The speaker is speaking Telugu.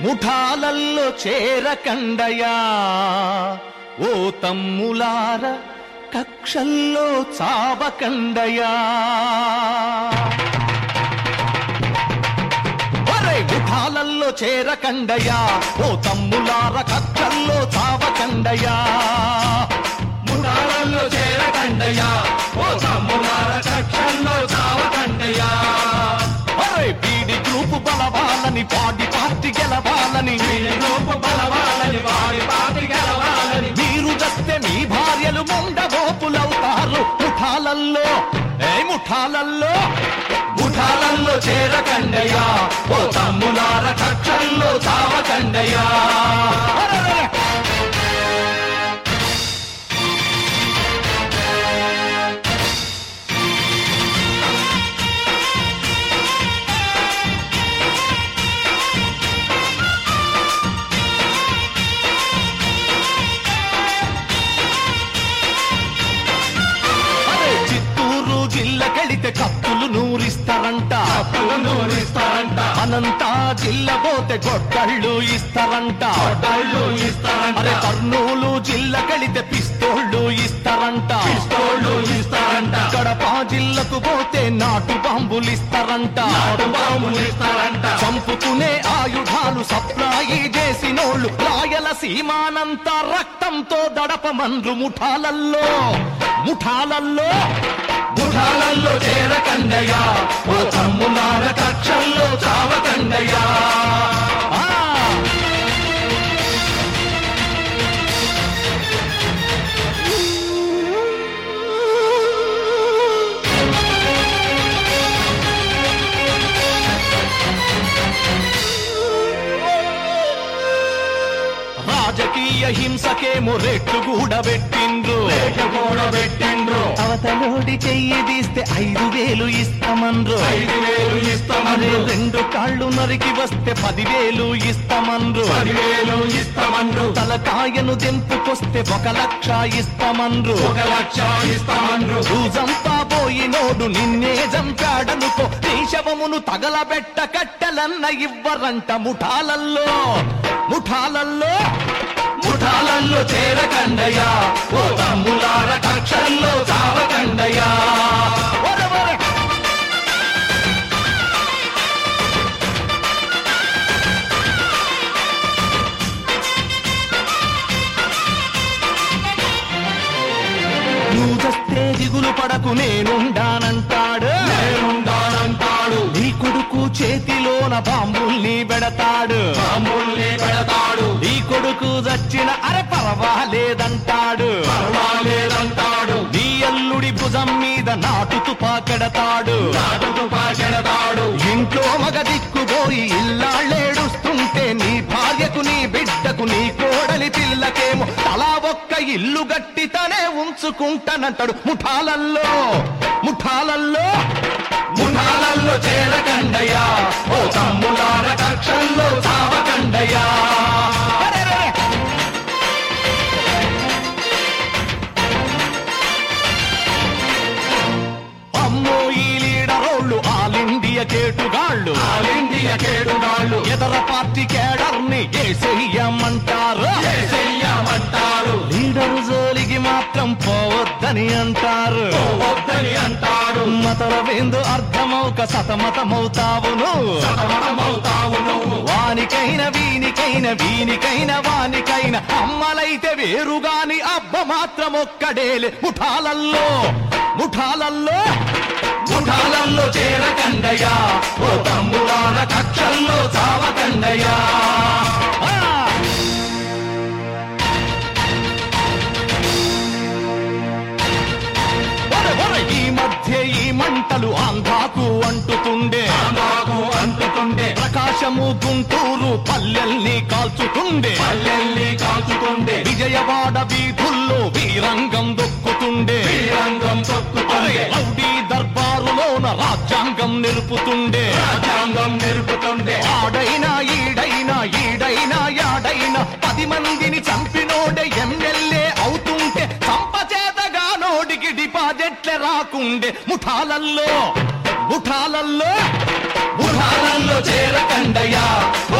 ముఠాలల్లో చేరకండయా ఓ తమ్ములార కక్షల్లో చావకండయా ఒరే ముఠాలల్లో చేరకండయా ఓ తమ్ములార కక్షల్లో చావకండయా ముఠాలలో చేరకండయ్యా ఓ తమ్ములార కక్షల్లో చావకండయ్యా ఒరే బీడి గ్రూపు బలవాలని పాడి పార్టీ గెలవాలని వీడి రూపు బలవాలని వాడి పాటి గెలవాలని మీరు చస్తే మీ భార్యలు మొండగోపులవుతారు ముఠాలల్లో ఏ ముఠాలల్లో ముఠాలలో చేరకండయ్యా ఓ తమ్ములార కక్షల్లో చావకండయ్యా అరెరెరె! అరే చిత్తూరు జిల్లకెళితే కత్తులు నూరిస్తారంట అప్పులు నూరిస్తారంట అనంతా జిల్ల పోతే గొట్టళ్ళు ఇస్తారంట డళ్ళు ఇస్తారంట అరే కర్నూలు జిల్లకెళితే పిస్తోళ్ళు ఇస్తారంట పిస్తోళ్ళు ఇస్తారంట కడప జిల్లకు పోతే నాటు బాంబులు ఇస్తారంట నాటు బాంబులు ఇస్తారంట చంపుకునే ఆయుధాలు సప్లాయి చేసినోళ్ళు రాయల సీమానంతా రక్తంతో దడపమండ్రు ముఠాలల్లో ముఠాలల్లో ముఠాలలో చేరకండయ్యా ఓ తమ్ములార కక్షల్లో చావకండయ్యా ఆ! రాజకీయ హింసకేమో రెట్లు కూడా పెట్టిండ్రు కూడబెట్టిండ్రు అవతలోడి చెయ్యి తీస్తే ఐదు వేలు ఇస్తామన్రు ఐదు వేలు అరే ఇస్తామన్రు రెండు కాళ్ళు నరికి వస్తే పదివేలు ఇస్తామన్రు పదివేలు ఇస్తామన్రు తలకాయను దెంపుకొస్తే ఒక లక్ష ఇస్తామన్రు ఒక లక్ష ఇస్తామన్రు రోజంతా పోయినోడు నిన్నే చంపాడనుకో నీ శవమును తగలబెట్ట కట్టెలన్న ఇవ్వరంట ముఠాలల్లో ముఠాలల్లో ముఠాలలో చేరకండయ్యా ఓ తమ్ములార కక్షల్లో చావకండయ్యా ఒరవర! నువ్వు చస్తే దిగులు పడకు నేనుండానంటాడు నేనుండానంటాడు నీ కొడుకు చేతిలోన బాంబుల్ని పెడతాడు మామూల్ని పెడతాడు నీ కొడుకు చచ్చిన అర పర్వాలేదంటాడు పర్వాలేదంటాడు నీ అల్లుడి భుజం మీద నాటు తుపాకెడతాడు నాటుకు పాకెడతాడు ఇంట్లో మగ దిక్కుపోయి ఇల్లాళ్ళేడుస్తుంటే నీ భార్యకు నీ బిడ్డకు నీ కోడలి పిల్లకేమో తలా ఒక్క ఇల్లు గట్టితనే ఉంచుకుంటానంటాడు ముఠాలల్లో ముఠాలల్లో ముఠాలలో చేరకండయ్యా ఓ తమ్ములార కక్షల్లో చావకండయ్యా అరెరెరె! అమ్మో ఈ లీడరోళ్ళు ఆల్ ఇండియా కేటుగాళ్ళు ఆల్ ఇండియా కేడుగాళ్ళు ఇతర పార్టీ కేడర్ని ఏసెయ్యమంటారు చెయ్యమంటారు లీడర్ జోలికి మాత్రం పోవద్దని అంటారు వద్దని అంటారు మతలవేందు అర్థమౌక సతమతమవుతావును సతమతమవుతావు నువ్వు వానికైన వీనికైన వీనికైన వానికైన అమ్మలైతే వేరుగాని అబ్బ మాత్రం ఒక్కడేలే ముఠాలల్లో ముఠాలల్లో ముఠాలలో చేరకండయ్యా ఓ తమ్ములార కక్షల్లో చావకండయ్యా ఆ! ఒరే, ఒరే, ఈ మధ్య ఈ మంటలు ఆంధ్రాకు అంటుతుండే నాకు అంటుతుండే ప్రకాశము గుంటూరు పల్లెల్ని కాల్చుతుండే పల్లెల్ని కాల్చుతుండే విజయవాడ వీధుల్లో వీరంగం దొక్కుతుండే శ్రీరంగం అరే, తొక్కుతుండే రౌడీ దర్బారులోన రాజ్యాంగం నిలుపుతుండే రాజ్యాంగం నిరుపుతుండే ఆడైనా ఈడైనా ఈడైనా యాడైనా పది మందిని చంపినోడే ఎమ్మెల్యే అవుతుంటే చంపచేతగా నోడికి డిపాజిట్లే రాకుండే ముఠాలల్లో ముఠాలల్లో ముఠాలలో చేరకండయ్యా ఓ